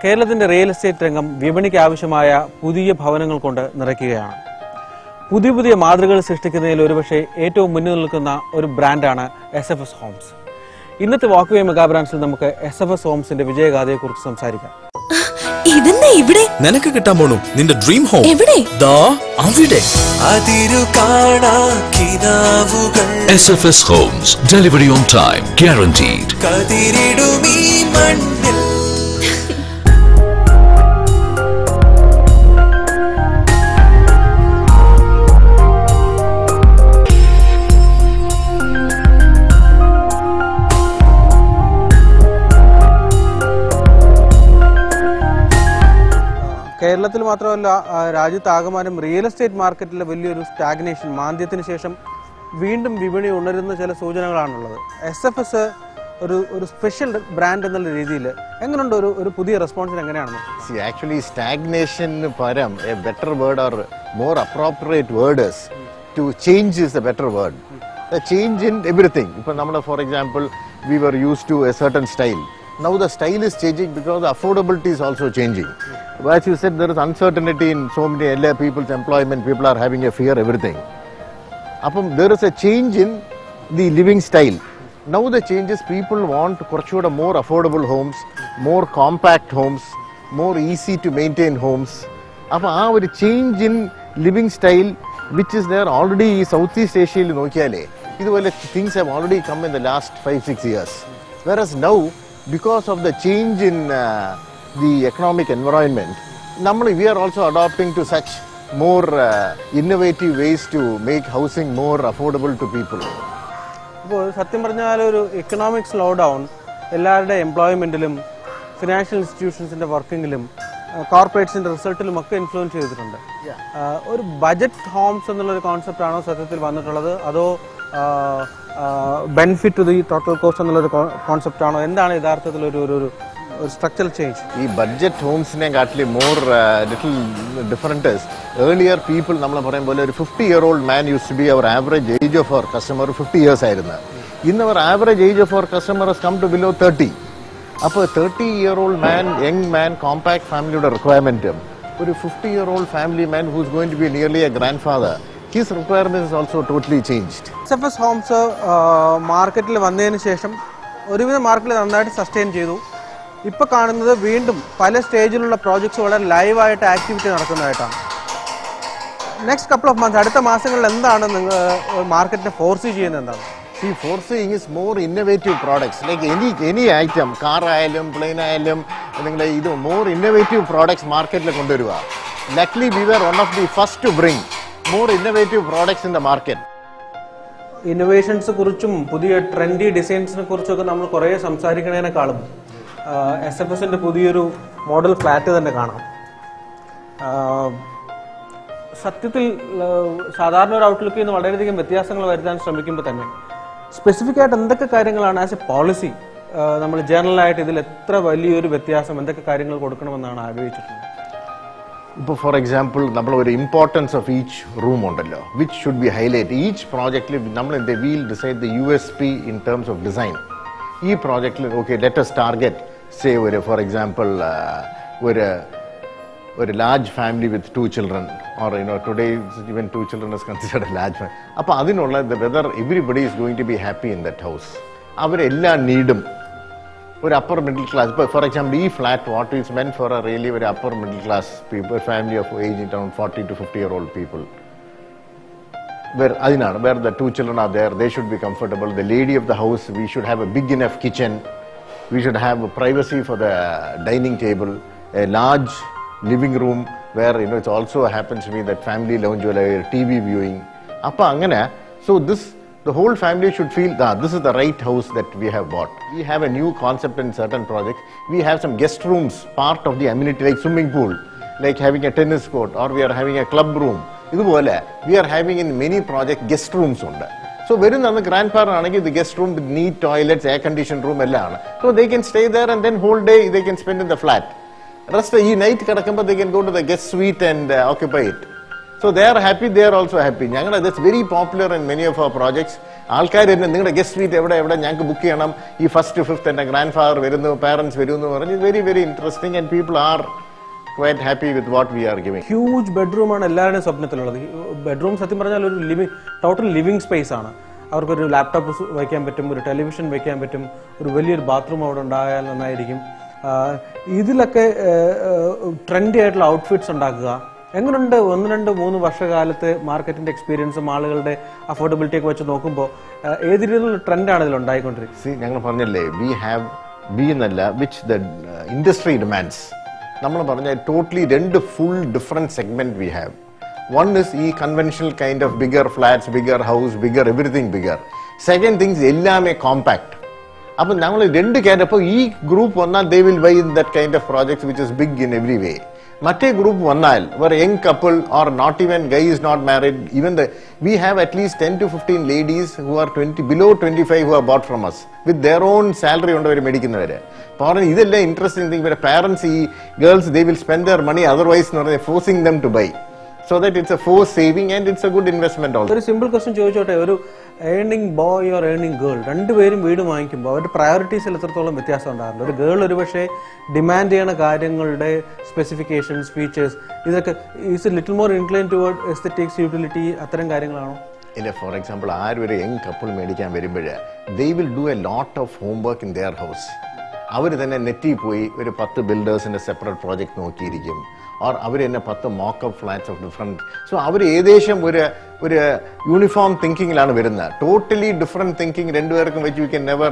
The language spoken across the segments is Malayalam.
കേരളത്തിന്റെ റിയൽ എസ്റ്റേറ്റ് രംഗം വിപണിക്ക് ആവശ്യമായ പുതിയ ഭവനങ്ങൾ കൊണ്ട് നിറയ്ക്കുകയാണ് പുതിയ പുതിയ മാതൃകകൾ സൃഷ്ടിക്കുന്നതിൽ ഒരുപക്ഷെ ഏറ്റവും മുന്നിൽ നിൽക്കുന്ന ഒരു ബ്രാൻഡാണ് എസ് എഫ് എസ് ഹോംസ് ഇന്നത്തെ വാക്കുവേ മെഗാ ബ്രാൻഡ്സിൽ നമുക്ക് എസ് എഫ് എസ് ഹോംസിന്റെ വിജയഗാഥയെക്കുറിച്ച് സംസാരിക്കാം ഇതെന്താ ഇവിടെ നിനക്ക് കിട്ടാൻ പോണു നിന്റെ ഡ്രീം ഹോം എവിടെ ദാ അവിടെ അതിരു കാണാ കിനാവുകൾ SFS Homes, delivery on time, guaranteed. കതിരിടുമീ മണ്ണിൽ കേരളത്തിൽ മാത്രമല്ല ആ, രാജ്യത്താകമാനം റിയൽ എസ്റ്റേറ്റ് മാർക്കറ്റിലെ വലിയൊരു സ്റ്റാഗ്നേഷൻ മാന്ദ്യത്തിന് ശേഷം വീണ്ടും വിപണി ഉണരുന്ന ചില സൂചനകളാണുള്ളത് എസ് എഫ് എസ് ഒരു ഒരു സ്പെഷ്യൽ ബ്രാൻഡ് എന്നുള്ള രീതിയിൽ എങ്ങനെയുണ്ട് ഒരു ഒരു പുതിയ റെസ്പോൺസിന് എങ്ങനെയാണ് See, actually, stagnation param, a better word or more appropriate word is to change is a better word. The change in everything. If namala, for example, we were used to a certain style. Now the style is changing because the affordability is also changing. As you said, there is uncertainty in so many LA people's employment. People are having a fear, everything. അപ്പം there is a change in the living style. Now the change is people want കുറച്ചുകൂടെ more affordable homes, more compact homes, more easy to maintain homes. അപ്പോൾ ആ ഒരു change in living style which is their already ഈ സൗത്ത് ഈസ്റ്റ് ഏഷ്യയിൽ നോക്കിയാലേ ഇതുപോലെ things have already come in the last five six years whereas now because of the change in the economic environment നമ്മൾ we are also adopting to such more uh, innovative ways to make housing more affordable to people. ഇപ്പോൾ സത്യം പറഞ്ഞാൽ ഒരു എക്കണോമിക് സ്ലോ ഡൗൺ എല്ലാവരുടെ എംപ്ലോയ്മെന്റിലും ഫിനാൻഷ്യൽ ഇൻസ്റ്റിറ്റ്യൂഷൻസിന്റെ വർക്കിങ്ങിലും കോർപ്പറേറ്റ്സിന്റെ റിസൾട്ടിലും ഒക്കെ ഇൻഫ്ലുവൻസ് ചെയ്തിട്ടുണ്ട് ആ, ഒരു ബജറ്റ് ഹോംസ് എന്നുള്ള ഒരു കോൺസെപ്റ്റ് ആണോ സത്യത്തിൽ വന്നിട്ടുള്ളത് അതോ benefit to the total cost എന്നുള്ളൊരു കോൺസെപ്റ്റ് ആണോ എന്താണ് യഥാർത്ഥത്തിൽ ഒരു ഒരു ഒരു സ്ട്രക്ചറൽ ചേഞ്ച് ഈ ബഡ്ജറ്റ് ഹോംസിനെ കാട്ടിൽ more little different earlier people നമ്മൾ പറയും പോലെ ഒരു fifty year old man use to be our average age of our customer fifty years ആയിരുന്നു ഇന്ന് our average age of our customer come to below thirty അപ്പോൾ thirty year old man young man compact ഫാമിലിയുടെ റിക്വയർമെന്റും ഒരു fifty year old family man who's going to be nearly a grand father his requirement is also totally changed S F S homes മാർക്കറ്റിൽ വന്നതിന് ശേഷം ഒരുവിധം മാർക്കറ്റിൽ നന്നായിട്ട് സസ്റ്റെയിൻ ചെയ്തു ഇപ്പൊ കാണുന്നത് വീണ്ടും പല സ്റ്റേജിലുള്ള പ്രോജക്ട്സ് വളരെ ലൈവായിട്ട് ആക്ടിവിറ്റി നടക്കുന്നതായിട്ടാണ് നെക്സ്റ്റ് കപ്പിൾ ഓഫ് മന്ത്സ് അടുത്ത മാസങ്ങളിൽ എന്താണ് നിങ്ങൾ മാർക്കറ്റിനെ ഫോഴ്സ് ചെയ്യുന്നത് എന്താണ് See, foreseeing is more innovative products. Like any any item, car ആയാലും പ്ലെയിൻ ആയാലും നിങ്ങൾ ഇത് മോർ ഇന്നോവേറ്റീവ് പ്രോഡക്ട്സ് മാർക്കറ്റിൽ കൊണ്ടുവരിക luckily we were one of the first to bring more innovative products in the market innovations കുറിച്ചും പുതിയ ട്രെൻഡി ഡിസൈൻസിനെ കുറിച്ചൊക്കെ നമ്മൾ കുറേ സംസാരിക്കണേനേക്കാളും എസ് എഫ് എസിന്റെ പുതിയൊരു മോഡൽ ഫ്ലാറ്റ് തന്നെ കാണാം ആ, സത്യത്തിൽ ആ, സാധാരണ ഒരു ഔട്ട്ലുക്കിൽ നിന്ന് വളരെയധികം വ്യത്യാസങ്ങൾ വരുത്താൻ ശ്രമിക്കുമ്പോൾ തന്നെ സ്പെസിഫിക് ആയിട്ട് എന്തൊക്കെ കാര്യങ്ങളാണ് ആസ് എ പോളിസി നമ്മൾ ജനറലായിട്ട് ഇതിൽ എത്ര വലിയൊരു വ്യത്യാസം എന്തൊക്കെ കാര്യങ്ങൾ കൊടുക്കണമെന്നാണ് ആഗ്രഹിച്ചിട്ടുള്ളത് ഇപ്പോൾ ഫോർ എക്സാമ്പിൾ നമ്മൾ ഒരു ഇമ്പോർട്ടൻസ് ഓഫ് ഈച്ച് റൂം ഉണ്ടല്ലോ which should be highlight each പ്രോജക്റ്റിൽ നമ്മൾ എന്ത് we'll decide the U S P in terms of design ഈ പ്രോജക്റ്റിൽ ഓക്കെ ലെറ്റസ് ടാർഗറ്റ് സേ ഒരു ഫോർ എക്സാമ്പിൾ ഒരു ഒരു large family with two children or you know today even two children is considered a large family അപ്പോൾ അതിനുള്ള whether everybody is going to be happy in that house അവരെല്ലാ നീഡും ഒരു അപ്പർ മിഡിൽ ക്ലാസ് ഇപ്പോൾ ഫോർ എക്സാമ്പിൾ ഈ flat what is meant for a really ഒരു upper middle class people family of age around forty to fifty year old people where അതിനാണ് where the two children are there they should be comfortable the lady of the house we should have a big enough kitchen we should have privacy for the dining table a large living room where you know it also happens to be that family lounge or a tv viewing അപ്പൊ അങ്ങനെ so this the whole family should feel that this is the right house that we have bought we have a new concept in certain projects we have some guest rooms part of the amenity like swimming pool like having a tennis court or we are having a club room ഇതുപോലെ we are having in many project guest rooms ഉണ്ട് സോ വരുന്ന അന്ന് ഗ്രാൻഡ് പാരൻ ആണെങ്കിൽ ഇത് guest room with neat toilets air condition room എല്ലാം ആണ് so they can stay there and then whole day they can spend in the flat rest ഈ നൈറ്റ് കിടക്കുമ്പോൾ they can go to the guest suite and occupy it so they are happy they are also happy ഞങ്ങൾ that's very popular in many of our projects ആൾക്കാർ തന്നെ നിങ്ങളുടെ ഗസ്റ്റ് സ്വീറ്റ് എവിടെ എവിടെ ഞങ്ങൾക്ക് ബുക്ക് ചെയ്യണം ഈ ഫസ്റ്റ് ഫിഫ്ത്ത് എൻ്റെ ഗ്രാൻഡ് ഫാദർ വരുന്നു പാരൻസ് വരുന്നു എന്ന് പറഞ്ഞ് very very interesting and people are quite happy with what we are giving huge ബെഡ്റൂമാണ് എല്ലാവരുടെയും സ്വപ്നത്തിലുള്ളത് ബെഡ്റൂം സത്യം പറഞ്ഞാൽ ഒരു ലിവിങ് ടോട്ടൽ ലിവിങ് സ്പേസ് ആണ് അവർക്കൊരു ലാപ്ടോപ്പ് സ് വയ്ക്കാൻ പറ്റും ഒരു ടെലിവിഷൻ വയ്ക്കാൻ പറ്റും ഒരു വലിയൊരു ബാത്റൂം അവിടെ ഉണ്ടായാൽ നന്നായിരിക്കും ആ, ഇതിലൊക്കെ ട്രെൻഡി ആയിട്ടുള്ള ഔട്ട്ഫിറ്റ്സ് ഉണ്ടാക്കുക എങ്ങനെയുണ്ട് ഒന്ന് രണ്ട് മൂന്ന് വർഷകാലത്ത് മാർക്കറ്റിന്റെ എക്സ്പീരിയൻസും ആളുകളുടെ അഫോർഡബിലിറ്റി ഒക്കെ വെച്ച് നോക്കുമ്പോൾ ആ, ഏത് രീതിയിലുള്ള ട്രെൻഡാണ് ഇതിൽ ഉണ്ടായിക്കൊണ്ടിരിക്കുന്നത് സി ഞങ്ങൾ പറഞ്ഞില്ലേ വി ഹാവ് ബി എന്നല്ല വിച്ച് ദ ഇൻഡസ്ട്രി ഡിമാൻഡ്സ് നമ്മൾ പറഞ്ഞ ടോട്ടലി രണ്ട് full different segment we have one is ഈ conventional kind of bigger flats bigger house bigger everything bigger second things എല്ലാമേ കോമ്പാക്ട് അപ്പൊ നമ്മൾ രണ്ട് കാര്യം അപ്പോൾ ഈ ഗ്രൂപ്പ് വന്നാൽ they will buy in that kind of projects which is big in every way മറ്റേ ഗ്രൂപ്പ് വന്നാൽ ഒരു young couple or not even Guy is not married even the we have at least ten to fifteen ladies who are twenty below twenty five who are bought from us with their own salary ഉണ്ട് അവർ മേടിക്കുന്നവര് പറഞ്ഞു ഇതെല്ലാം ഇൻട്രസ്റ്റിംഗ് തിങ് ഇവരെ പാരന്റ്സ് ഈ girls they will spend their money otherwise എന്ന് പറഞ്ഞാൽ forcing them to buy so that it's a force saving and it's a good investment also ഒരു സിമ്പിൾ ക്വസ്റ്റ്യൻ ചോദിച്ചോട്ടെ ഒരു earning boy or earning girl രണ്ടുപേരും വീട് വാങ്ങിക്കുമ്പോൾ അവരുടെ പ്രയോറിറ്റീസിൽ എത്രത്തോളം വ്യത്യാസം ഉണ്ടാകുന്നുണ്ട് ഒരു ഗേൾ ഒരുപക്ഷെ ഡിമാൻഡ് ചെയ്യണ കാര്യങ്ങളുടെ സ്പെസിഫിക്കേഷൻസ് ഫീച്ചേഴ്സ് ഇതൊക്കെ is little more incline toward aesthetics utility അത്തരം കാര്യങ്ങളാണോ ഇല്ല ഫോർ എക്സാമ്പിൾ ആരും ഒരു യങ് കപ്പിൾ മേടിക്കാൻ വരുമ്പോൾ they will do a lot of homework in their house അവർ തന്നെ നെറ്റിൽ പോയി ഒരു പത്ത് ബിൽഡേഴ്സിന്റെ സെപ്പറേറ്റ് പ്രോജക്റ്റ് നോക്കിയിരിക്കും ഓർ അവർ തന്നെ പത്ത് mockup flats of different so അവർ ഏകദേശം ഒരു ഒരു യൂണിഫോം തിങ്കിങ്ങിലാണ് വരുന്നത് ടോട്ടലി ഡിഫറെൻറ്റ് തിങ്കിങ് രണ്ടുപേർക്കും വെച്ച് you can never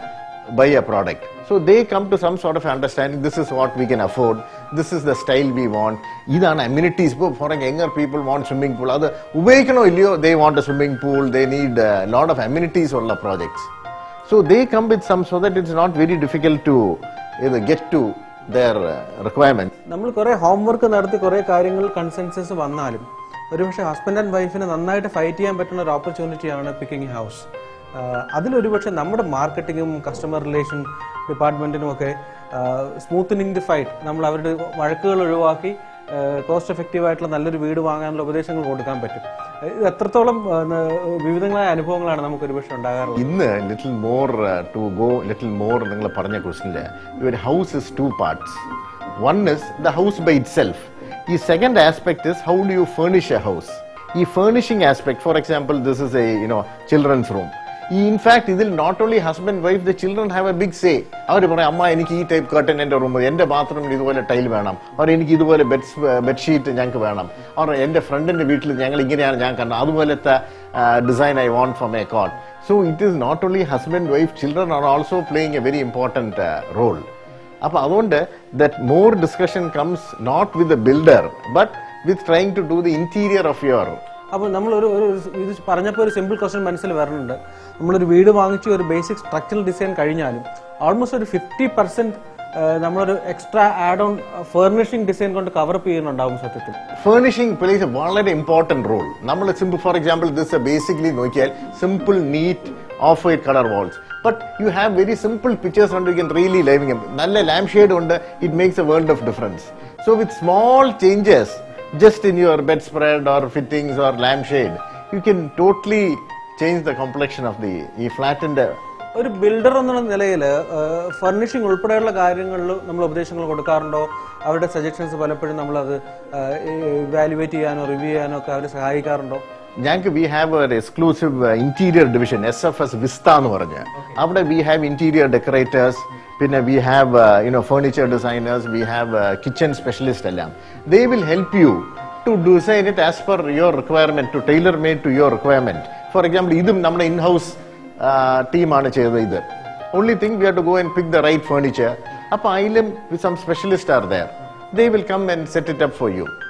buy a product. So they come to some sort of understanding this is what we can afford, this is the style we want. ഇതാണ് amenities. ഇപ്പോൾ for younger people want swimming pool അത് ഉപയോഗിക്കണോ ഇല്ലയോ they want a swimming pool they need lot of amenities ഉള്ള projects so they come with some so that it's not very difficult to ഇത് ഗെറ്റ് ടു ദർ റിക്വയർമെന്റ് നമ്മൾ കുറെ ഹോംവർക്ക് നടത്തി കുറെ കാര്യങ്ങൾ കൺസെൻസസ് വന്നാലും ഒരുപക്ഷെ ഹസ്ബൻഡ് ആൻഡ് വൈഫിന് നന്നായിട്ട് ഫൈറ്റ് ചെയ്യാൻ പറ്റുന്ന ഒരു ഓപ്പർച്യൂണിറ്റിയാണ് പിക്കിംഗ് ഹൗസ് അതിലൊരുപക്ഷെ നമ്മുടെ മാർക്കറ്റിങ്ങും കസ്റ്റമർ റിലേഷൻ ഡിപ്പാർട്ട്മെന്റിനും ഒക്കെ സ്മൂത്തനിങ് ദി ഫൈറ്റ് നമ്മൾ അവരുടെ വഴക്കുകൾ ഒഴിവാക്കി കോസ്റ്റ് എഫക്റ്റീവ് ആയിട്ടുള്ള നല്ലൊരു വീട് വാങ്ങാനുള്ള ഉപദേശങ്ങൾ കൊടുക്കാൻ പറ്റും ഇത് എത്രത്തോളം ആ, ന- വിവിധങ്ങളായ അനുഭവങ്ങളാണ് നമുക്ക് ഒരുപക്ഷെ ഉണ്ടാകാറുള്ളത് ഇന്ന് little more to go little more നിങ്ങൾ പറഞ്ഞ ക്വസ്റ്റിന്റെ your house is two parts one is the house by itself ഈ second aspect is how do you furnish a house ഈ furnishing aspect for example this is a you know children's room ഈ ഇൻഫാക്ട് ഇതിൽ not only husband wife the children have a big say അവർ പറയും അമ്മ എനിക്ക് ഈ ടൈപ്പ് കർട്ടൻ എന്റെ റൂം എന്റെ ബാത്റൂമിൽ ഇതുപോലെ ടൈൽ വേണം ഓർ എനിക്ക് ഇതുപോലെ ബെഡ് ബെഡ്ഷീറ്റ് ഞങ്ങൾക്ക് വേണം ഓർ എന്റെ ഫ്രണ്ടിന്റെ വീട്ടിൽ ഞങ്ങൾ ഇങ്ങനെയാണ് ഞാൻ കണ്ടത് അതുപോലത്തെ design I want from a cot so it is not only husband wife children are also playing a very important role അപ്പൊ അതുകൊണ്ട് that more discussion comes not with the builder but with trying to do the interior of your അപ്പോൾ നമ്മൾ ഒരു ഒരു ഇത് പറഞ്ഞപ്പോൾ ഒരു സിമ്പിൾ ക്വസ്റ്റ്യൻ മനസ്സിൽ വരുന്നുണ്ട് നമ്മളൊരു വീട് വാങ്ങിച്ച് ഒരു ബേസിക് സ്ട്രക്ചറൽ ഡിസൈൻ കഴിഞ്ഞാലും ഓൾമോസ്റ്റ് ഒരു ഫിഫ്റ്റി പെർസെന്റ് നമ്മളൊരു extra add on furnishing design കൊണ്ട് കവർ അപ്പ് ചെയ്യുന്നുണ്ടാവും സത്യത്തിൽ ഫേർണിഷിംഗ് പ്ലേസ് എ വളരെ ഇമ്പോർട്ടന്റ് റോൾ നമ്മൾ simple for example this basically നോക്കിയാൽ simple neat off white colour walls but you have very simple pictures ഉണ്ട് യു കൻ റിയലി ലൈവിംഗ് നല്ല ലാംപ് ഷെയ്ഡ് ഉണ്ട് it makes a world of difference so with small changes just in your bed spread or fittings or lamp shade you can totally change the complexion of the ഈ ഫ്ലാറ്റിന്റെ ഒരു ബിൽഡർ എന്നുള്ള നിലയിൽ ഫർണിഷിംഗ് ഉൾപ്പെടെയുള്ള കാര്യങ്ങളിൽ നമ്മൾ ഉപദേശങ്ങൾ കൊടുക്കാറുണ്ടോ അവരുടെ സജഷൻസ് പലപ്പോഴും നമ്മളത് ഇവാലുവേറ്റ് ചെയ്യാനോ റിവ്യൂ ചെയ്യാനോ ഒക്കെ അവർ സഹായിക്കാറുണ്ടോ ഞങ്ങൾക്ക് വി ഹാവ് ഒരു exclusive interior division S F S Vista എന്ന് പറഞ്ഞ് അവിടെ വി ഹാവ് ഇന്റീരിയർ ഡെക്കറേറ്റേഴ്സ് പിന്നെ we have you know furniture designers we have kitchen specialist എല്ലാം they will help you to design it as per your requirement to tailor made to your requirement for example ഇതും നമ്മുടെ ഇൻ ഹൗസ് ടീമാണ് ചെയ്തത് ഇത് only thing we have to go and pick the right furniture അപ്പൊ അതിലും some specialist are there they will come and set it up for U